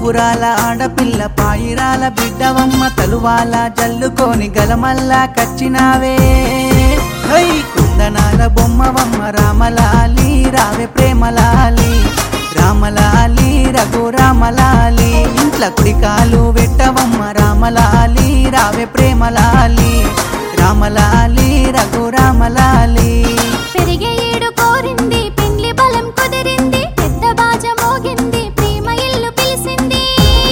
పలుపురాల ఆడపిల్ల పాయిరాల బిడ్డవమ్మ తలువాల జల్లుకొని గలమల్లా కచ్చినావే హై కుందనాల బొమ్మవమ్మ రామలాలి రావే ప్రేమలాలి రామలాలి రఘు రామలాలి ఇంట్ల కుడికాలు వెట్టవమ్మ రామలాలి రావే ప్రేమలాలి రామలాలి రఘు రామలాలి పెరిగే ఏడు కోరింది పెండ్లి బలం కుదిరింది పెద్ద బాజ మోగింది ప్రేమ ఇల్లు పిలిసింది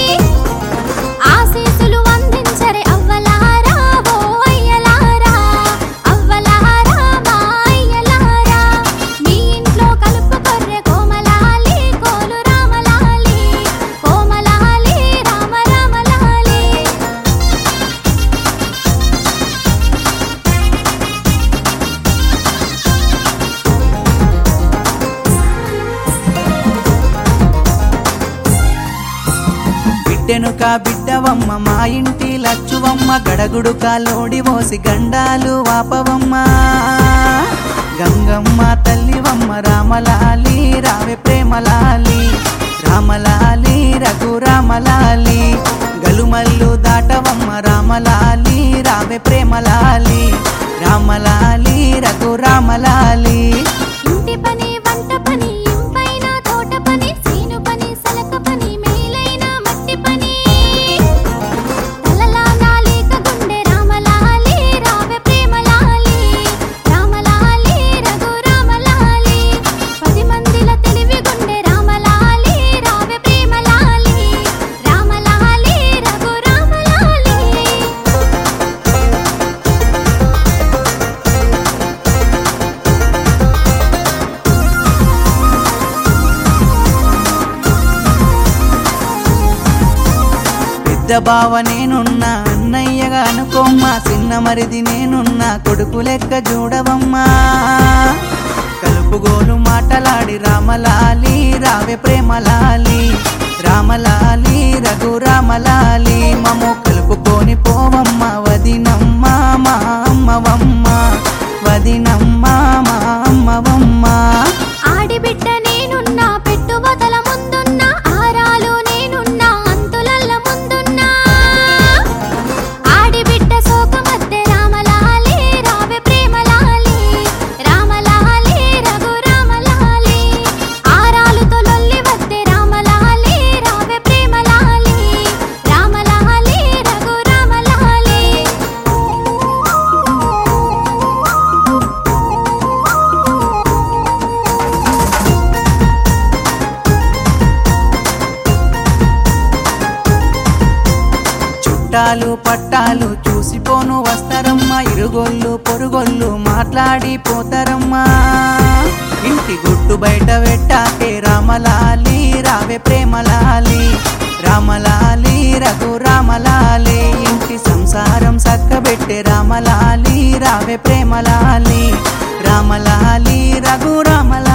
ఆశీసులు అందించరే అవ్వలారా ఓ అయ్యలారా అవ్వలారా మా అయ్యలారా మీ ఇంట్లో కలుపు కొర్రె కోమలాలి కోలు రామలాలి కోమలాలి రామ రామలాలి బిడ్డెనుక బిడ్డవమ్మ మా ఇంటి లచ్చువమ్మ గడగుడుక లోడి పోసి గండాలు వాపవమ్మ గంగమ్మ తల్లివమ్మ రామలాలి రావే ప్రేమలాలి రామలాలి రఘు రామలాలి గలుమల్లు దాటవమ్మ రామలాలి రావే ప్రేమలాలి రామలాలి రఘు రామలాలి ఇంటి పని వంట పని ఇంపైన తోట పని సీను పని సలక పని మేలైన మట్టి పని తలలా నాలిక గుండె రామలాలి రావె ప్రేమలాలి రామలాలి రఘు రామలాలి పది మందిల తెలివి గుండె రామలాలి రావె ప్రేమలాలి రామలాలి రఘు రామలాలి పెద్ద బావ నేనున్నా అన్నయ్యగా అనుకోమ్మా చిన్న మరిది నేనున్నా కొడుకు లెక్క చూడవమ్మా కలుపుగోలు మాటలాడి రామలాలి రావే ప్రేమలాలి రామలాలి రఘు రామలాలి మము కలుపుకొని పోవమ్మ వదినమ్మ మా అమ్మవమ్మ వదినమ్మ మా అమ్మవమ్మ ఆడిబిడ్డ నేనున్నా పెట్టుబదల ముందున్నా ఆరాలు నేనున్నా అంతులల్ల ముందున్నా ఆడిబిడ్డ శోక మధ్య రామలాలి రావె ప్రేమలాలి రామలాలి రఘు రామలాలి ఆరాలుతో లొల్లి వద్దే రామలాలి రావె ప్రేమలాలి రామలాలి రఘు రామలాలి చుట్టాలు పట్టాలు చూసిపోను వస్తారమ్మా ఇరుగొల్లు పొరుగొల్లు మాట్లాడి పోతారమ్మా ఇంటి గుట్టు బయట పెట్టాకే రామలాలి రావే ప్రేమలాలి రామలాలి రఘు రామలాలి ఇంటి సంసారం సక్కబెట్టే రామలాలి రావే ప్రేమలాలి రామలాలి రఘు రామలాలి